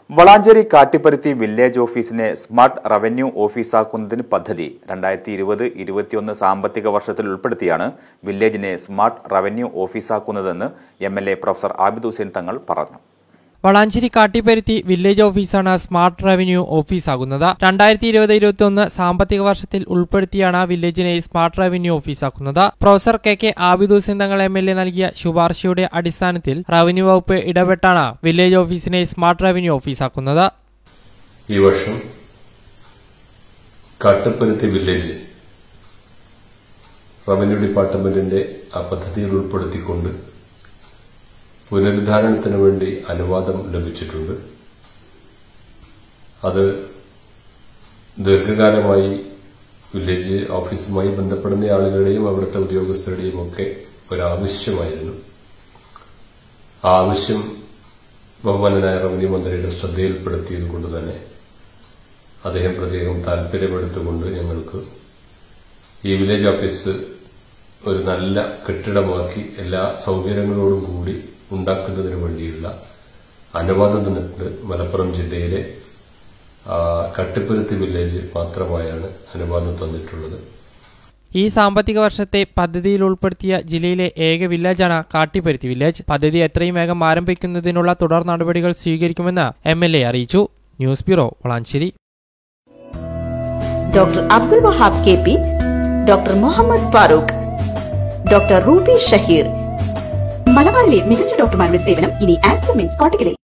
Valanchery Kattipparuthi village ഓഫീസിനെ smart revenue ഓഫീസാക്കുന്നതിന് പദ്ധതി രണ്ടായിരത്തി ഇരുപത് ഇരുപത്തിയൊന്ന് സാമ്പത്തിക വർഷത്തിൽ ഉൾപ്പെടുത്തിയാണ് വില്ലേജിനെ സ്മാർട്ട് റവന്യൂ ഓഫീസാക്കുന്നതെന്ന് M L A professor Abid Hussain Thangal പറഞ്ഞു വളാഞ്ചേരി കാട്ടിപ്പരുത്തി വില്ലേജ് ഓഫീസാണ് സ്മാർട്ട് റവന്യൂ ഓഫീസാകുന്നത് രണ്ടായിരത്തി ഇരുപത് ഇരുപത്തി ഒന്ന് സാമ്പത്തിക വർഷത്തിൽ ഉൾപ്പെടുത്തിയാണ് വില്ലേജിനെ സ്മാർട്ട് റവന്യൂ ഓഫീസാക്കുന്നത് professor K K Abid Hussain Thangal M L A നൽകിയ ശുപാർശയുടെ അടിസ്ഥാനത്തിൽ റവന്യൂ വകുപ്പ് ഇടപെട്ടാണ് വില്ലേജ് ഓഫീസിനെ സ്മാർട്ട് റവന്യൂ ഓഫീസാക്കുന്നത് ഈ വർഷം കാട്ടുപരുത്തി വില്ലേജ് റവന്യൂ ഡിപ്പാർട്ട്മെന്റിന്റെ ആ പദ്ധതിയിൽ ഉൾപ്പെടുത്തിക്കൊണ്ട് പുനരുദ്ധാരണത്തിന് വേണ്ടി അനുവാദം ലഭിച്ചിട്ടുണ്ട് അത് ദീർഘകാലമായി വില്ലേജ് ഓഫീസുമായി ബന്ധപ്പെടുന്ന ആളുകളുടെയും അവിടുത്തെ ഉദ്യോഗസ്ഥരുടെയും ഒക്കെ ഒരാവശ്യമായിരുന്നു ആ ആവശ്യം ബഹുമാനനായ റവന്യൂ മന്ത്രിയുടെ ശ്രദ്ധയിൽപ്പെടുത്തിയത് കൊണ്ട് തന്നെ അദ്ദേഹം പ്രത്യേകം താല്പര്യപ്പെടുത്തുകൊണ്ട് ഞങ്ങൾക്ക് ഈ വില്ലേജ് ഓഫീസ് ഒരു നല്ല കെട്ടിടമാക്കി എല്ലാ സൗകര്യങ്ങളോടും കൂടി ഉണ്ടാക്കുന്നതിന് വേണ്ടിയുള്ള അനുവാദം തന്നിട്ടുണ്ട് മലപ്പുറം ജില്ലയിലെ ആ, കട്ടിപ്പരുത്തി വില്ലേജ് മാത്രമായാണ് അനുവാദം തന്നിട്ടുള്ളത് ഈ സാമ്പത്തിക വർഷത്തെ പദ്ധതിയിൽ ഉൾപ്പെടുത്തിയ ജില്ലയിലെ ഏക വില്ലേജാണ് കാട്ടിപ്പരുത്തി വില്ലേജ് പദ്ധതി എത്രയും വേഗം ആരംഭിക്കുന്നതിനുള്ള തുടർ നടപടികൾ സ്വീകരിക്കുമെന്ന് എം എൽ എ അറിയിച്ചു news bureau Valanchery doctor Abdul Wahab K P doctor Muhammad Farooq doctor Ruby Shaheer മലബാറിലെ മികച്ച ഡോക്ടർമാരുടെ സേവനം ഇനി ആസ്ട്രോമിൻസ് കോട്ടക്കലിൽ